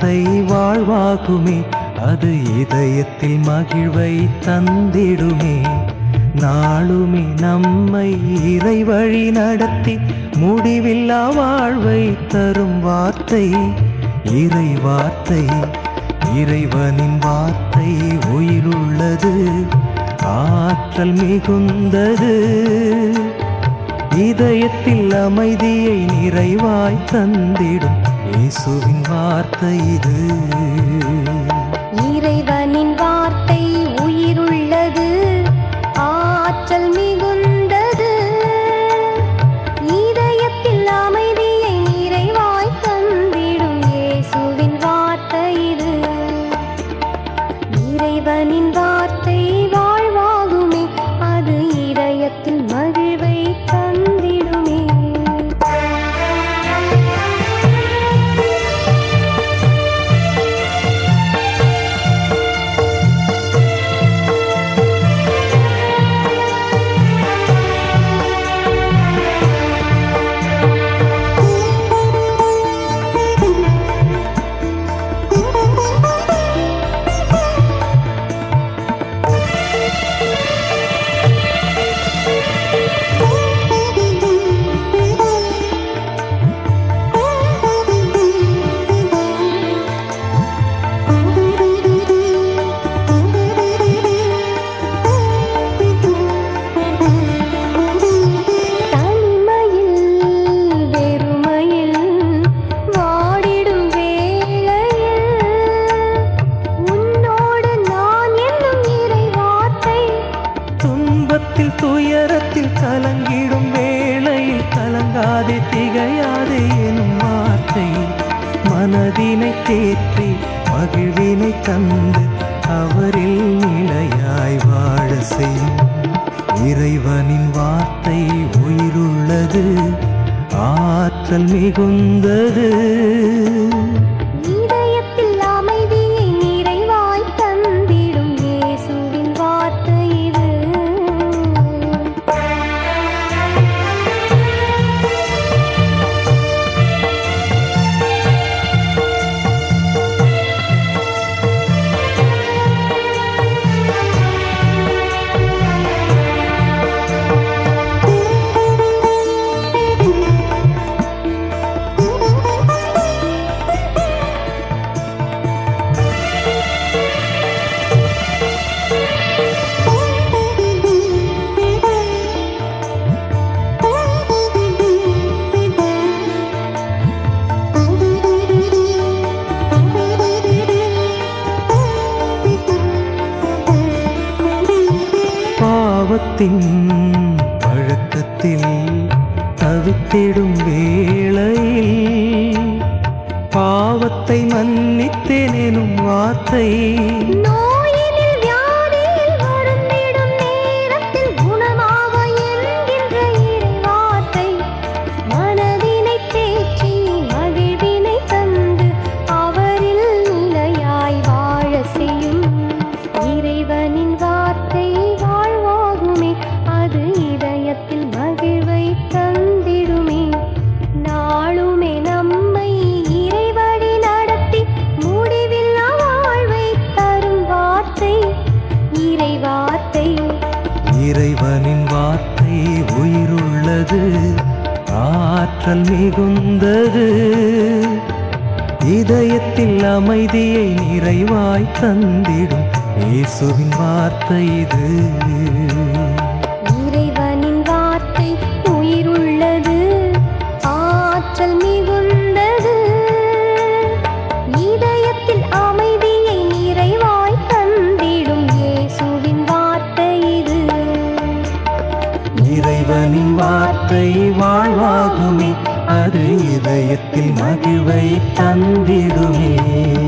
வார்த்தை வாழ்வாகுமே அது இதயத்தில் மகிழ்வை தந்திடுமே நாளுமே நம்மை இறை வழி நடத்தி முடிவில்லா வாழ்வை தரும் வார்த்தை இறை வார்த்தை இறைவனின் வார்த்தை உயிருள்ளது ஆற்றல் மிகுந்தது இதயத்தில் அமைதியை நிறைவாய் தந்திடும் இயேசுவின் வார்த்தை இது இறைவனின் வார்த்தை உயிருள்ளது ஆற்றல் மிகுந்தது இதயத்தில் அமைதியை நிறைவாய் தந்திடும் இயேசுவின் வார்த்தை இது இறைவனின் வார்த்தை வாழ்வாகுமே அது இதயத்தில் மகிழ்வை தந்திடுமே தனிமையில் வெறுமையில் வாடிடும் வேளையில் உன்னோடு நான் என்னும் இறை வார்த்தை துன்பத்தில் துயரத்தில் கலங்கிடும் வேளையில் கலங்காதே திகையாதே எனும் வார்த்தை மனதினை தேற்றி மகிழ்வினை தந்து அவரில் நிலையாய் வாழ செய்யும் இறைவனின் வார்த்தை உயிருள்ளது ஆற்றல் மிகுந்தது இதயத்தில் அமைதியை நிறைவாய் தந்திடும் இயேசுவின் வார்த்தை இது பாவத்தின் பழக்கத்தில் தவித்திடும் வேளையில் பாவத்தை மன்னித்தேன் எனும் வார்த்தை நோயினில் வியாதியில் வருந்திடும் நேரத்தில் குணமாக என்கின்ற இறை வார்த்தை மனதினை தேற்றி மகிழ்வினை தந்து அவரில் நிலையாய் வாழ செய்யும் இறைவனின் வார்த்தை வாழ்வாகுமே அது இதயத்தில் மகிழ்வை தந்திடுமே நாளுமே நம்மை இறைவழி நடத்தி முடிவில்லா வாழ்வை தரும் வார்த்தை இறை வார்த்தை இறைவனின் வார்த்தை உயிருள்ளது ஆற்றல் மிகுந்தது இதயத்தில் அமைதியை நிறைவாய் தந்திடும் இயேசுவின் வார்த்தை இது இறைவனின் வார்த்தை உயிருள்ளது ஆற்றல் மிகுந்தது இதயத்தில் அமைதியை நிறைவாய் தந்திடும் இயேசுவின் வார்த்தை இது இறைவனின் வார்த்தை வாழ்வாகுமே அது இதயத்தில் மகிழ்வை தந்திடுமே